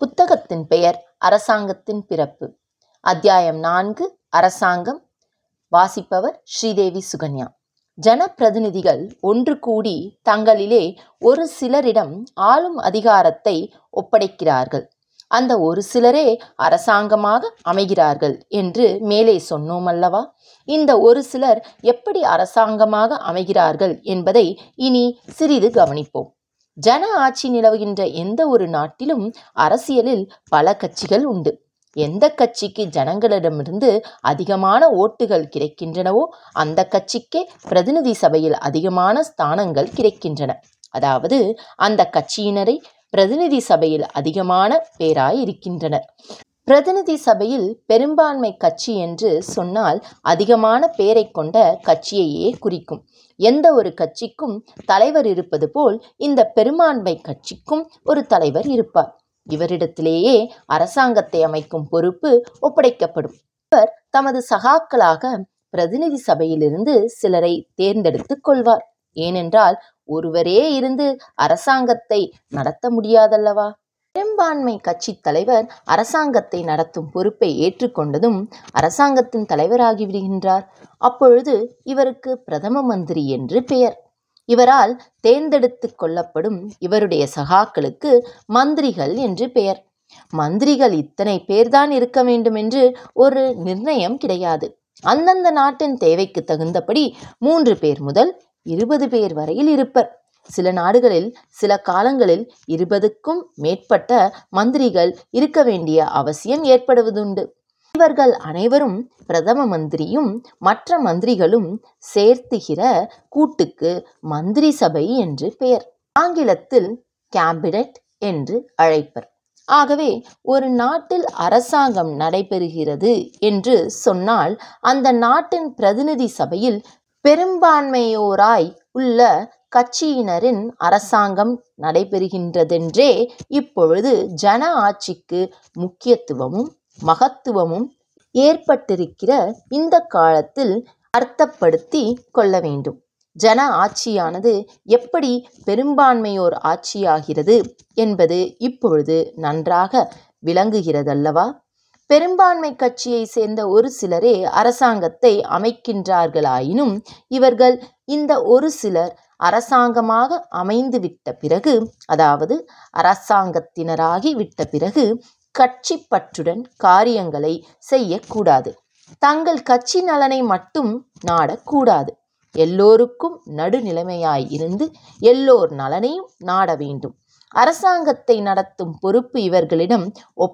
புத்தகத்தின் பெயர் அரசாங்கத்தின் பிறப்பு அத்தியாயம் நான்கு அரசாங்கம் வாசிப்பவர் ஸ்ரீதேவி சுகன்யா ஜனப்பிரதிநிதிகள் ஒன்று கூடி தங்களிலே ஒரு சிலரிடம் ஆளும் அதிகாரத்தை ஒப்படைக்கிறார்கள் அந்த ஒரு சிலரே அரசாங்கமாக அமைகிறார்கள் என்று மேலே சொன்னோம் அல்லவா இந்த ஒரு சிலர் எப்படி அரசாங்கமாக அமைகிறார்கள் என்பதை இனி சிறிது கவனிப்போம் ஜன ஆட்சி நிலவுகின்ற எந்த ஒரு நாட்டிலும் அரசியலில் பல கட்சிகள் உண்டு எந்த கட்சிக்கு ஜனங்களிடமிருந்து அதிகமான ஓட்டுகள் கிடைக்கின்றனவோ அந்த கட்சிக்கே பிரதிநிதி சபையில் அதிகமான ஸ்தானங்கள் கிடைக்கின்றன அதாவது அந்த கட்சியினரை பிரதிநிதி சபையில் அதிகமான பேராய் இருக்கின்றனர் பிரதிநிதி சபையில் பெரும்பான்மை கட்சி என்று சொன்னால் அதிகமான பேரை கொண்ட கட்சியையே குறிக்கும் எந்த ஒரு கட்சிக்கும் தலைவர் இருப்பது போல் இந்த பெரும்பான்மை கட்சிக்கும் ஒரு தலைவர் இருப்பார் இவரிடத்திலேயே அரசாங்கத்தை அமைக்கும் பொறுப்பு ஒப்படைக்கப்படும் இவர் தமது சகாக்களாக பிரதிநிதி சபையிலிருந்து சிலரை தேர்ந்தெடுத்துக் கொள்வார் ஏனென்றால் ஒருவரே இருந்து அரசாங்கத்தை நடத்த முடியாதல்லவா பெரும்பான்மை கட்சி தலைவர் அரசாங்கத்தை நடத்தும் பொறுப்பை ஏற்றுக்கொண்டதும் அரசாங்கத்தின் தலைவராகி விடுகின்றார் அப்பொழுது இவருக்கு பிரதம மந்திரி என்று பெயர் இவரால் தேர்ந்தெடுத்து கொள்ளப்படும் இவருடைய சகாக்களுக்கு மந்திரிகள் என்று பெயர் மந்திரிகள் இத்தனை பேர்தான் இருக்க வேண்டும் என்று ஒரு நிர்ணயம் கிடையாது அந்தந்த நாட்டின் தேவைக்கு தகுந்தபடி மூன்று பேர் முதல் இருபது பேர் வரையில் இருப்பர் சில நாடுகளில் சில காலங்களில் இருபதுக்கும் மேற்பட்ட மந்திரிகள் இருக்க வேண்டிய அவசியம் ஏற்படுவதுண்டு இவர்கள் அனைவரும் பிரதம மந்திரியும் மற்ற மந்திரிகளும் சேர்த்துகிற கூட்டுக்கு மந்திரி சபை என்று பெயர் ஆங்கிலத்தில் கேபினட் என்று அழைப்பர் ஆகவே ஒரு நாட்டில் அரசாங்கம் நடைபெறுகிறது என்று சொன்னால் அந்த நாட்டின் பிரதிநிதி சபையில் பெரும்பான்மையோராய் உள்ள கட்சியினரின் அரசாங்கம் நடைபெறுகின்றதென்றே இப்பொழுது ஜன ஆட்சிக்கு முக்கியத்துவமும் மகத்துவமும் ஏற்பட்டிருக்கிற இந்த காலத்தில் அர்த்தப்படுத்தி கொள்ள வேண்டும் ஜன ஆட்சியானது எப்படி பெரும்பான்மையோர் ஆட்சியாகிறது என்பது இப்பொழுது நன்றாக விளங்குகிறதல்லவா பெரும்பான்மை கட்சியை சேர்ந்த ஒரு சிலரே அரசாங்கத்தை அமைக்கின்றார்களாயினும் இவர்கள் இந்த ஒரு சிலர் அரசாங்கமாக அமைந்து விட்ட பிறகு அதாவது அரசாங்கத்தினராகி விட்ட பிறகு கட்சி பற்றுடன் காரியங்களை செய்யக்கூடாது தங்கள் கட்சி நலனை மட்டும் நாடக்கூடாது எல்லோருக்கும் நடுநிலைமையாய் இருந்து எல்லோர் நலனையும் நாட வேண்டும் அரசாங்கத்தை நடத்தும் பொறுப்பு இவர்களிடம்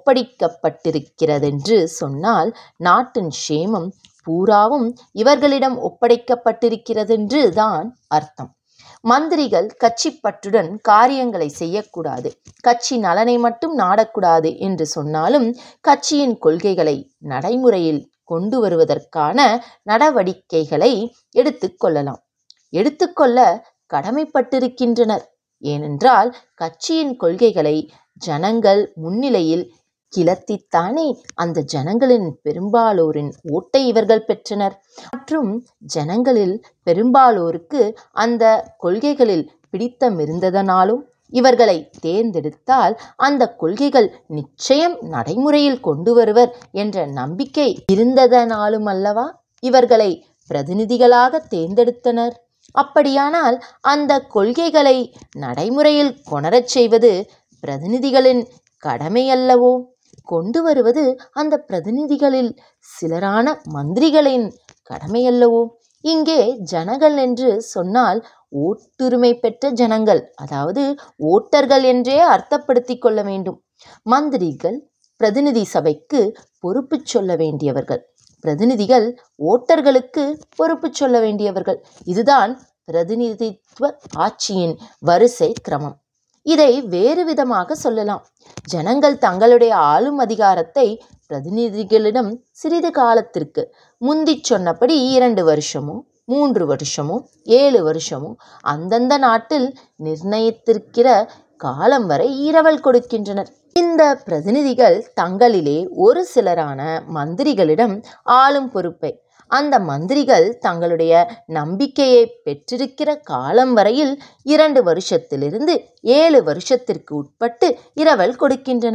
ஒப்படைக்கப்பட்டிருக்கிறதென்று சொன்னால் நாட்டின் சேமம் பூராவும் இவர்களிடம் ஒப்படைக்கப்பட்டிருக்கிறதென்று தான் அர்த்தம் மந்திரிகள் கட்சி பற்றுடன் காரியங்களை செய்யக்கூடாது கட்சி நலனை மட்டும் நாடக்கூடாது என்று சொன்னாலும் கட்சியின் கொள்கைகளை நடைமுறையில் கொண்டு வருவதற்கான நடவடிக்கைகளை எடுத்துக்கொள்ளலாம் எடுத்துக்கொள்ள கடமைப்பட்டிருக்கின்றனர் ஏனென்றால் கட்சியின் கொள்கைகளை ஜனங்கள் முன்னிலையில் கிளத்தித்தானே அந்த ஜனங்களின் பெரும்பாலோரின் ஓட்டை இவர்கள் பெற்றனர் மற்றும் ஜனங்களில் பெரும்பாலோருக்கு அந்த கொள்கைகளில் பிடித்தம் இருந்ததனாலும் இவர்களை தேர்ந்தெடுத்தால் அந்த கொள்கைகள் நிச்சயம் நடைமுறையில் கொண்டு வருவர் என்ற நம்பிக்கை இருந்ததனாலும் அல்லவா இவர்களை பிரதிநிதிகளாக தேர்ந்தெடுத்தனர் அப்படியானால் அந்த கொள்கைகளை நடைமுறையில் கொணரச் செய்வது பிரதிநிதிகளின் கடமையல்லவோ கொண்டு வருவது அந்த பிரதிநிதிகளில் சிலரான மந்திரிகளின் கடமையல்லவோ இங்கே ஜனங்கள் என்று சொன்னால் ஓட்டுரிமை பெற்ற ஜனங்கள் அதாவது ஓட்டர்கள் என்றே அர்த்தப்படுத்தி கொள்ள வேண்டும் மந்திரிகள் பிரதிநிதி சபைக்கு பொறுப்பு சொல்ல வேண்டியவர்கள் பிரதிநிதிகள் ஓட்டர்களுக்கு பொறுப்பு சொல்ல வேண்டியவர்கள் இதுதான் பிரதிநிதித்துவ ஆட்சியின் வரிசை கிரமம் இதை வேறு விதமாக சொல்லலாம் ஜனங்கள் தங்களுடைய ஆளும் அதிகாரத்தை பிரதிநிதிகளிடம் சிறிது காலத்திற்கு முந்தி சொன்னபடி இரண்டு வருஷமோ மூன்று வருஷமோ ஏழு வருஷமோ அந்தந்த நாட்டில் நிர்ணயித்திருக்கிற காலம் வரை இரவல் கொடுக்கின்றனர் இந்த பிரதிநிதிகள் தங்களிலே ஒரு சிலரான மந்திரிகளிடம் ஆளும் பொறுப்பை அந்த மந்திரிகள் தங்களுடைய நம்பிக்கையை பெற்றிருக்கிற காலம் வரையில் இரண்டு வருஷத்திலிருந்து ஏழு வருஷத்திற்கு உட்பட்டு இரவல் கொடுக்கின்றனர்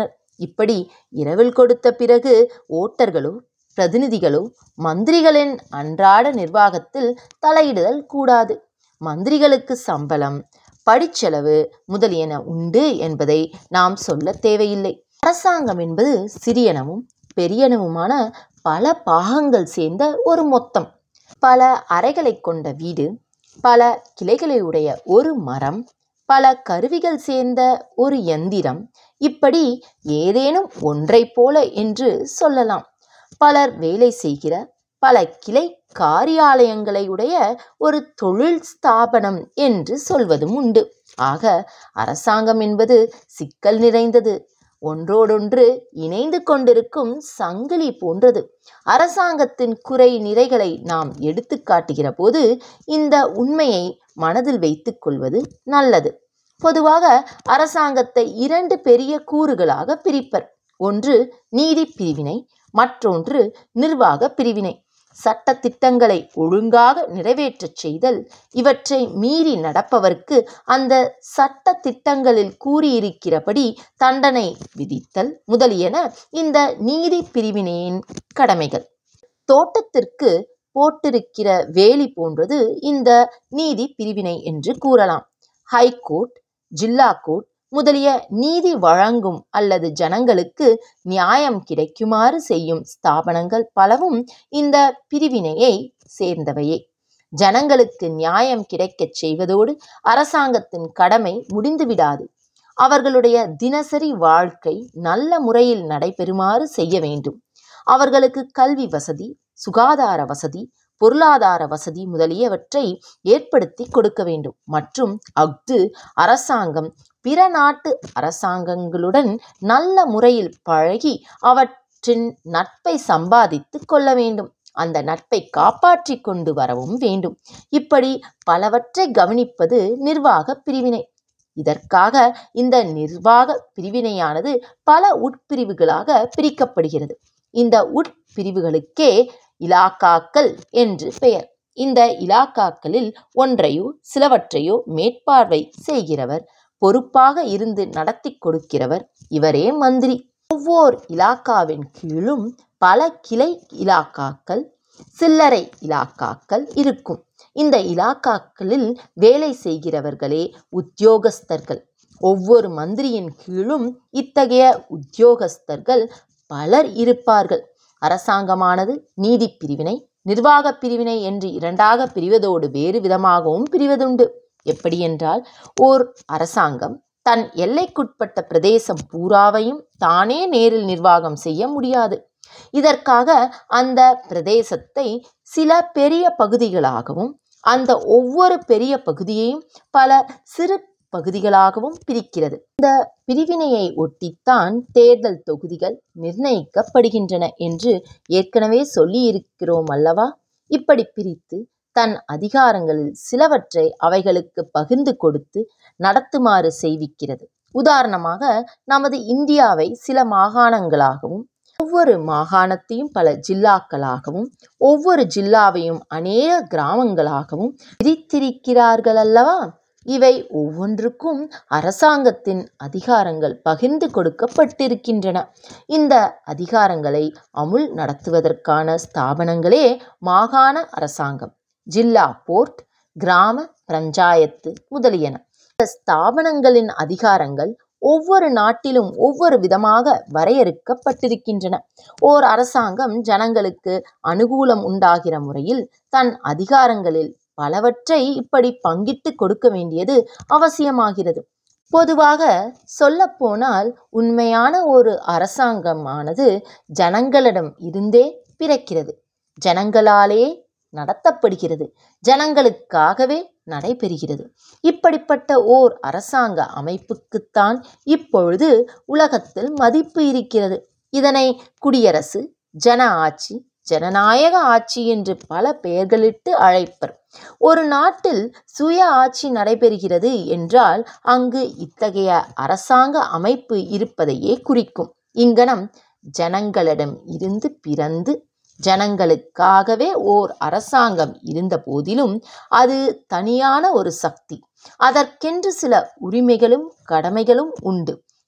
இப்படி இரவில் கொடுத்த பிறகு ஓட்டர்களோ பிரதிநிதிகளோ மந்திரிகளின் அன்றாட நிர்வாகத்தில் தலையிடுதல் கூடாது மந்திரிகளுக்கு சம்பளம் படிச்செலவு முதலியன உண்டு என்பதை நாம் சொல்ல தேவையில்லை அரசாங்கம் என்பது சிறியனவும் பெரியனவுமான பல பாகங்கள் சேர்ந்த ஒரு மொத்தம் பல அறைகளை கொண்ட வீடு பல கிளைகளை உடைய ஒரு மரம் பல கருவிகள் சேர்ந்த ஒரு எந்திரம் இப்படி ஏதேனும் ஒன்றைப் போல என்று சொல்லலாம் பலர் வேலை செய்கிற பல கிளை காரியாலயங்களை உடைய ஒரு தொழில் ஸ்தாபனம் என்று சொல்வதும் உண்டு ஆக அரசாங்கம் என்பது சிக்கல் நிறைந்தது ஒன்றோடொன்று இணைந்து கொண்டிருக்கும் சங்கிலி போன்றது அரசாங்கத்தின் குறை நிறைகளை நாம் எடுத்து காட்டுகிற போது இந்த உண்மையை மனதில் வைத்துக் கொள்வது நல்லது பொதுவாக அரசாங்கத்தை இரண்டு பெரிய கூறுகளாக பிரிப்பர் ஒன்று நீதி பிரிவினை மற்றொன்று நிர்வாக பிரிவினை சட்ட திட்டங்களை ஒழுங்காக நிறைவேற்றச் செய்தல் இவற்றை மீறி நடப்பவர்க்கு அந்த சட்ட திட்டங்களில் கூறியிருக்கிறபடி தண்டனை விதித்தல் முதலியன இந்த நீதி பிரிவினையின் கடமைகள் தோட்டத்திற்கு போட்டிருக்கிற வேலி போன்றது இந்த நீதி பிரிவினை என்று கூறலாம் ஹைகோர்ட் ஜில்லா கோர்ட் முதலிய நீதி வழங்கும் அல்லது ஜனங்களுக்கு நியாயம் கிடைக்குமாறு செய்யும் ஸ்தாபனங்கள் பலவும் இந்த பிரிவினையை சேர்ந்தவையே ஜனங்களுக்கு நியாயம் கிடைக்கச் செய்வதோடு அரசாங்கத்தின் கடமை முடிந்துவிடாது அவர்களுடைய தினசரி வாழ்க்கை நல்ல முறையில் நடைபெறுமாறு செய்ய வேண்டும் அவர்களுக்கு கல்வி வசதி சுகாதார வசதி பொருளாதார வசதி முதலியவற்றை ஏற்படுத்தி கொடுக்க வேண்டும் மற்றும் அஃது அரசாங்கம் பிற நாட்டு அரசாங்கங்களுடன் நல்ல முறையில் பழகி அவற்றின் நட்பை சம்பாதித்து கொள்ள வேண்டும் அந்த நட்பை காப்பாற்றி கொண்டு வரவும் வேண்டும் இப்படி பலவற்றை கவனிப்பது நிர்வாக பிரிவினை இதற்காக இந்த நிர்வாக பிரிவினையானது பல உட்பிரிவுகளாக பிரிக்கப்படுகிறது இந்த உட்பிரிவுகளுக்கே இலாக்காக்கள் என்று பெயர் இந்த இலாக்காக்களில் ஒன்றையோ சிலவற்றையோ மேற்பார்வை செய்கிறவர் பொறுப்பாக இருந்து நடத்தி கொடுக்கிறவர் இவரே மந்திரி ஒவ்வொரு இலாக்காவின் கீழும் பல கிளை இலாக்காக்கள் சில்லறை இலாக்காக்கள் இருக்கும் இந்த இலாக்காக்களில் வேலை செய்கிறவர்களே உத்தியோகஸ்தர்கள் ஒவ்வொரு மந்திரியின் கீழும் இத்தகைய உத்தியோகஸ்தர்கள் பலர் இருப்பார்கள் அரசாங்கமானது நீதி பிரிவினை நிர்வாக பிரிவினை என்று இரண்டாக பிரிவதோடு வேறு விதமாகவும் பிரிவதுண்டு எப்படி என்றால் ஓர் அரசாங்கம் தன் எல்லைக்குட்பட்ட பிரதேசம் பூராவையும் தானே நேரில் நிர்வாகம் செய்ய முடியாது இதற்காக அந்த பிரதேசத்தை சில பெரிய பகுதிகளாகவும் அந்த ஒவ்வொரு பெரிய பகுதியையும் பல சிறு பகுதிகளாகவும் பிரிக்கிறது இந்த பிரிவினையை ஒட்டித்தான் தேர்தல் தொகுதிகள் நிர்ணயிக்கப்படுகின்றன என்று ஏற்கனவே சொல்லியிருக்கிறோம் அல்லவா இப்படி பிரித்து தன் அதிகாரங்களில் சிலவற்றை அவைகளுக்கு பகிர்ந்து கொடுத்து நடத்துமாறு செய்விக்கிறது உதாரணமாக நமது இந்தியாவை சில மாகாணங்களாகவும் ஒவ்வொரு மாகாணத்தையும் பல ஜில்லாக்களாகவும் ஒவ்வொரு ஜில்லாவையும் அநேக கிராமங்களாகவும் பிரித்திருக்கிறார்கள் அல்லவா இவை ஒவ்வொன்றுக்கும் அரசாங்கத்தின் அதிகாரங்கள் பகிர்ந்து கொடுக்கப்பட்டிருக்கின்றன இந்த அதிகாரங்களை அமுல் நடத்துவதற்கான ஸ்தாபனங்களே மாகாண அரசாங்கம் ஜில்லா போர்ட் கிராம பஞ்சாயத்து முதலியன இந்த ஸ்தாபனங்களின் அதிகாரங்கள் ஒவ்வொரு நாட்டிலும் ஒவ்வொரு விதமாக வரையறுக்கப்பட்டிருக்கின்றன ஓர் அரசாங்கம் ஜனங்களுக்கு அனுகூலம் உண்டாகிற முறையில் தன் அதிகாரங்களில் பலவற்றை இப்படி பங்கிட்டு கொடுக்க வேண்டியது அவசியமாகிறது பொதுவாக சொல்லப்போனால் உண்மையான ஒரு அரசாங்கமானது ஜனங்களிடம் இருந்தே பிறக்கிறது ஜனங்களாலே நடத்தப்படுகிறது ஜனங்களுக்காகவே நடைபெறுகிறது இப்படிப்பட்ட ஓர் அரசாங்க அமைப்புக்குத்தான் இப்பொழுது உலகத்தில் மதிப்பு இருக்கிறது இதனை குடியரசு ஜன ஆட்சி ஜனநாயக ஆட்சி என்று பல பெயர்களிட்டு அழைப்பர் ஒரு நாட்டில் சுய ஆட்சி நடைபெறுகிறது என்றால் அங்கு இத்தகைய அரசாங்க அமைப்பு இருப்பதையே குறிக்கும் இங்கனம் ஜனங்களிடம் இருந்து பிறந்து ஜனங்களுக்காகவே ஓர் அரசாங்கம் இருந்த போதிலும் அது தனியான ஒரு சக்தி அதற்கென்று சில உரிமைகளும் கடமைகளும் உண்டு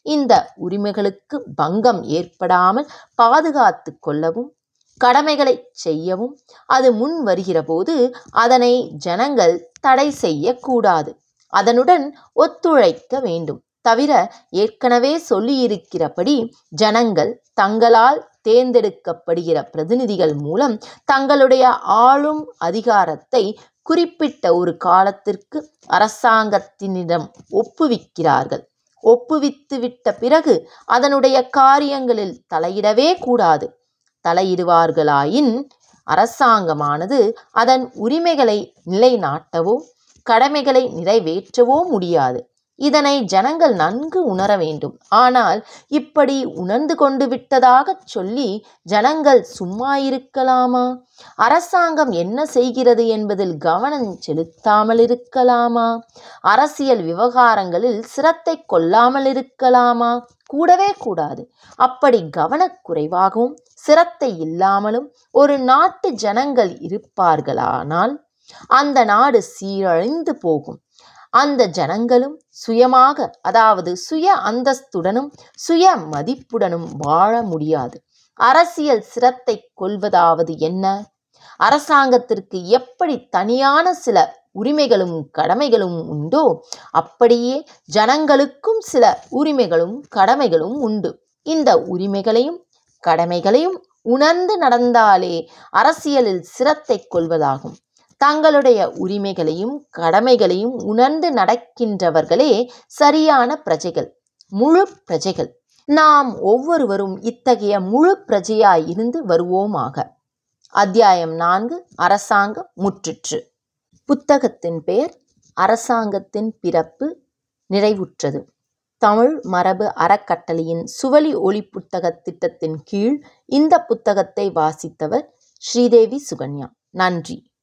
இந்த உரிமைகளுக்கு பங்கம் ஏற்படாமல் பாதுகாத்து கொள்ளவும் கடமைகளை செய்யவும் அது முன் வருகிறபோது அதனை ஜனங்கள் தடை செய்யக்கூடாது அதனுடன் ஒத்துழைக்க வேண்டும் தவிர ஏற்கனவே சொல்லியிருக்கிறபடி ஜனங்கள் தங்களால் தேர்ந்தெடுக்கப்படுகிற பிரதிநிதிகள் மூலம் தங்களுடைய ஆளும் அதிகாரத்தை குறிப்பிட்ட ஒரு காலத்திற்கு அரசாங்கத்தினிடம் ஒப்புவிக்கிறார்கள் ஒப்புவித்துவிட்ட பிறகு அதனுடைய காரியங்களில் தலையிடவே கூடாது தலையிடுவார்களாயின் அரசாங்கமானது அதன் உரிமைகளை நிலைநாட்டவோ கடமைகளை நிறைவேற்றவோ முடியாது இதனை ஜனங்கள் நன்கு உணர வேண்டும் ஆனால் இப்படி உணர்ந்து கொண்டு விட்டதாகச் சொல்லி ஜனங்கள் சும்மா இருக்கலாமா அரசாங்கம் என்ன செய்கிறது என்பதில் கவனம் செலுத்தாமல் இருக்கலாமா அரசியல் விவகாரங்களில் சிரத்தை கொள்ளாமல் இருக்கலாமா கூடவே கூடாது அப்படி கவனக்குறைவாகவும் சிரத்தை இல்லாமலும் ஒரு நாட்டு ஜனங்கள் இருப்பார்களானால் அந்த நாடு சீரழிந்து போகும் அந்த ஜனங்களும் சுயமாக அதாவது சுய அந்தஸ்துடனும் சுய மதிப்புடனும் வாழ முடியாது அரசியல் சிரத்தை கொள்வதாவது என்ன அரசாங்கத்திற்கு எப்படி தனியான சில உரிமைகளும் கடமைகளும் உண்டோ அப்படியே ஜனங்களுக்கும் சில உரிமைகளும் கடமைகளும் உண்டு இந்த உரிமைகளையும் கடமைகளையும் உணர்ந்து நடந்தாலே அரசியலில் சிரத்தை கொள்வதாகும் தங்களுடைய உரிமைகளையும் கடமைகளையும் உணர்ந்து நடக்கின்றவர்களே சரியான பிரஜைகள் முழு பிரஜைகள் நாம் ஒவ்வொருவரும் இத்தகைய முழு பிரஜையாய் இருந்து வருவோமாக அத்தியாயம் நான்கு அரசாங்கம் முற்றிற்று புத்தகத்தின் பெயர் அரசாங்கத்தின் பிறப்பு நிறைவுற்றது தமிழ் மரபு அறக்கட்டளையின் சுவலி ஒளி புத்தக திட்டத்தின் கீழ் இந்த புத்தகத்தை வாசித்தவர் ஸ்ரீதேவி சுகன்யா நன்றி